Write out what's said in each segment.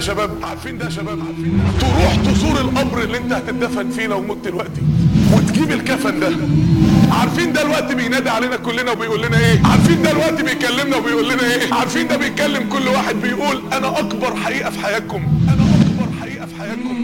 شباب عارفين ده يا شباب عارفين ده تروح تزور القبر اللي انت هتدفن فيه لو مت دلوقتي وتجيب الكفن ده عارفين ده الوقت بينادي علينا كلنا وبيقول لنا ايه عارفين ده الوقت بيكلمنا وبيقول لنا ايه عارفين ده بيتكلم كل واحد بيقول انا اكبر حقيقة في حياتكم انا اكبر حقيقة في حياتكم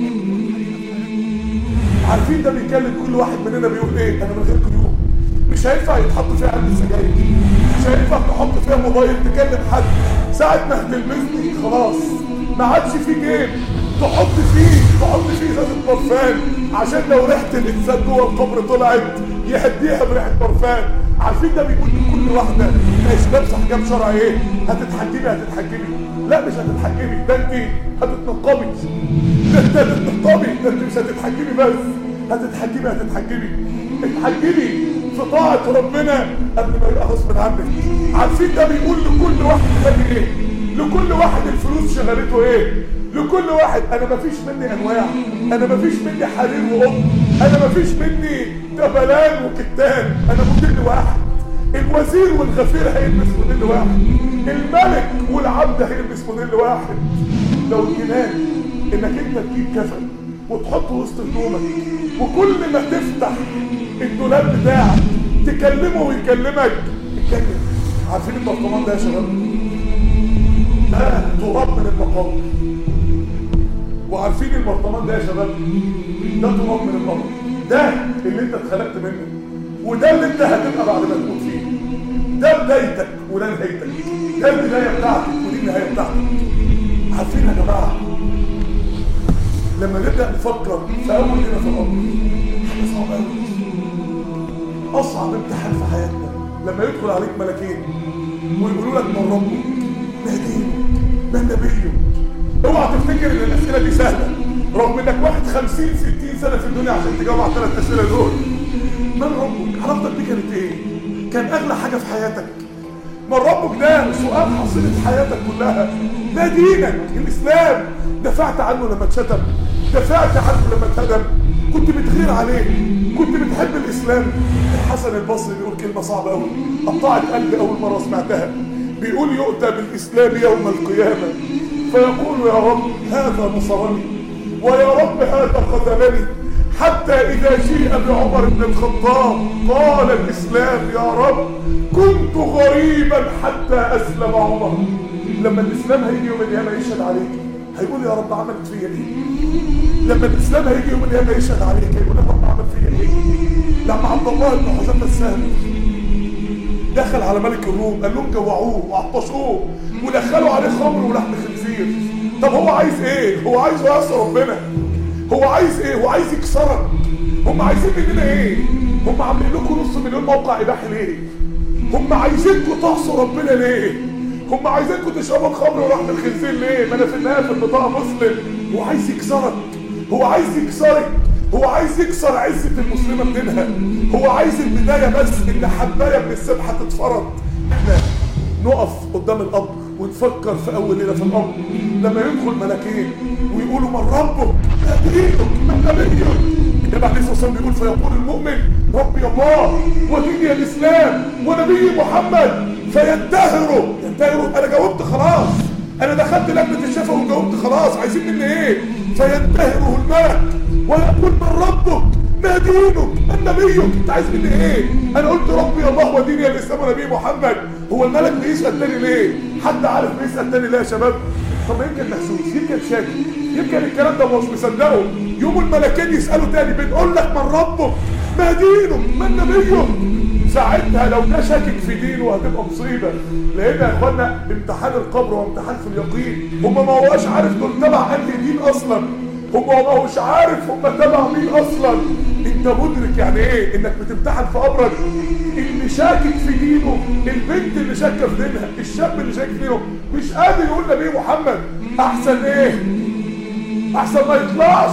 عارفين ده بيتكلم كل واحد مننا بيقول ايه انا من غيركم يوم مش هينفع يتحط فيها علبه سجاير مش هينفع تحط فيها موبايل تكلم حد ساعه ما هتلمسني خلاص ما عادش في جيب تحط فيه تحط فيه ازازه برفان عشان لو ريحه الانسان جوه القبر طلعت يهديها بريحه برفان عارفين ده بيقول لكل واحده مش لابسه حجاب شرعي ايه هتتحجبي هتتحجبي لا مش هتتحجبي ده انت هتتنقبي ده انت هتتنقبي ده انت مش هتتحجبي بس هتتحجبي هتتحجبي اتحجبي في طاعة ربنا قبل ما يبقى غصب عنك عارفين ده بيقول لكل واحد خلي ايه لكل واحد الفلوس شغلته ايه لكل واحد انا مفيش مني انواع انا مفيش مني حرير وقط انا مفيش مني دبلان وكتان انا موديل واحد الوزير والغفير هيلبس موديل واحد الملك والعبد هيلبس موديل واحد لو الجنان انك انت تجيب كفن وتحطه وسط هدومك وكل ما تفتح الدولاب بتاعك تكلمه ويكلمك اتكلم عارفين البرطمان ده يا شباب ده تراب من المقابر وعارفين البرطمان ده يا شباب ده تراب من القبر ده اللي انت اتخلقت منه وده اللي انت هتبقى بعد ما تموت فيه ده بدايتك وده نهايتك ده البدايه بتاعتك ودي النهايه بتاعتك عارفين يا جماعه لما نبدا نفكر في اول ليله في الامر حاجه صعبه قوي اصعب امتحان في حياتنا لما يدخل عليك ملكين ويقولوا لك من ربك ما دينك ما نبيك اوعى تفتكر ان الاسئله دي سهله رغم انك واحد 50 60 سنه في الدنيا عشان تجاوب على الثلاث اسئله دول من ربك علاقتك بيه كانت ايه كان اغلى حاجه في حياتك من ربك ده سؤال حصيله حياتك كلها ما دينك الاسلام دفعت عنه لما اتشتم دفعت عنه لما اتهدم كنت بتغير عليه كنت بتحب الاسلام الحسن البصري بيقول كلمه صعبه قوي قطعت قلبي اول مره سمعتها بيقول يؤتى بالاسلام يوم القيامه فيقول يا رب هذا نصرني ويا رب هذا خذلني حتى إذا جيء بعمر بن الخطاب قال الإسلام يا رب كنت غريبا حتى أسلم عمر لما الإسلام هيجي يوم القيامة يشهد عليك هيقول يا رب عملت فيا ايه لما الإسلام هيجي يوم القيامة يشهد عليك هيقول يا رب عمل فيا ايه لما عبد الله بن حذيفة السهمي دخل على ملك الروم قال لهم جوعوه وعطشوه ودخلوا عليه خمر ولحم خنزير طب هو عايز ايه هو عايز يعصي ربنا هو عايز ايه هو عايز يكسرك هم عايزين مننا ايه هم عاملين لكم نص مليون موقع اباحي ليه هم عايزينكم تعصوا ربنا ليه هم عايزينكم تشربوا الخمر ولحم الخنزير ليه ما انا في النهايه في البطاقه مسلم هو عايز يكسرك هو عايز يكسرك هو عايز يكسر عزة المسلمة منها هو عايز البداية بس ان حباية من السبحة تتفرض احنا نقف قدام القبر ونفكر في اول ليلة في القبر لما يدخل ملكين ويقولوا من ربك ما دينك من نبيك النبي عليه الصلاة والسلام بيقول فيقول المؤمن ربي الله وديني الاسلام ونبي محمد فينتهروا ينتهروا انا جاوبت خلاص انا دخلت لجنة الشفا وجاوبت خلاص عايزين مني ايه فينتهره الملك ويقول من ربك ما دينك من نبيك انت عايز مني ايه انا قلت ربي الله وديني الاسلام ونبي محمد هو الملك بيسال تاني ليه حد عارف بيسال تاني ليه يا شباب طب يمكن محسوس يمكن شاكك يمكن الكلام ده مش مصدقه يوم الملكين يسالوا تاني بنقول لك من ربك ما دينك من نبيك ساعتها لو ده شاكك في دينه هتبقى مصيبه لان يا اخوانا امتحان القبر وامتحان في اليقين هم ما هوش عارف دول تبع انهي دين اصلا هم ما هوش عارف هم تبع مين اصلا انت مدرك يعني ايه انك بتمتحن في قبرك اللي شاكك في دينه البنت اللي شاكه في دينها الشاب اللي شاكك في دينه مش قادر يقول نبي محمد احسن ايه احسن ما يطلعش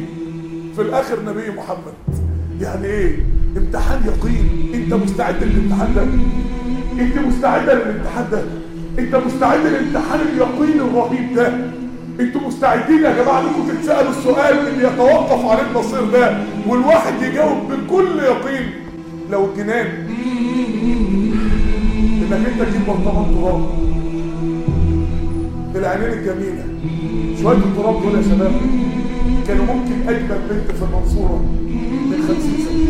في الاخر نبي محمد يعني ايه امتحان يقين انت مستعد للامتحان ده انت مستعده للامتحان ده انت مستعد للامتحان اليقين الرهيب ده انتوا مستعدين يا جماعه انكم تتسالوا السؤال اللي يتوقف عليه المصير ده والواحد يجاوب بكل يقين لو الجنان انك انت تجيب برطمان تراب بالعينين الجميله شويه التراب دول يا شباب كانوا ممكن اجمل بنت في المنصوره من 50 سنه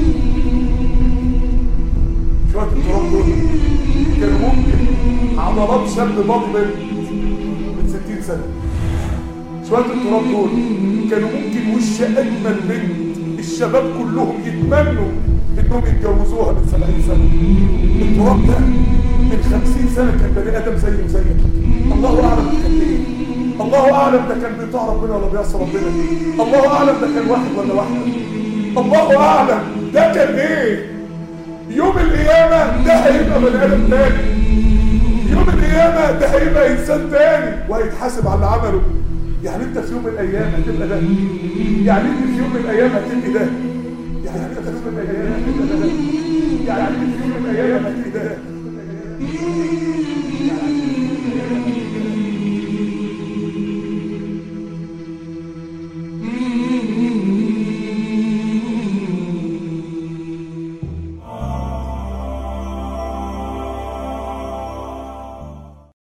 شويه التراب دول كانوا ممكن عضلات شاب بطل من 60 سنه شويه التراب دول كانوا ممكن وش اجمل بنت الشباب كلهم يتمنوا انهم يتجوزوها من 70 سنه التراب ده من 50 سنه كان بني ادم زيه وزيك الله اعلم ده كان ايه الله اعلم ده كان بيطاع ربنا ولا بيعصي ربنا الله اعلم ده كان واحد ولا واحده الله اعلم ده كان ايه يوم القيامه ده هيبقى بني ادم تاني يوم القيامه ده هيبقى انسان تاني وهيتحاسب على اللي عمله يعني انت في يوم من الايام هتبقى ده يعني انت في يوم من الايام هتبقى ده يعني انت في يوم من الايام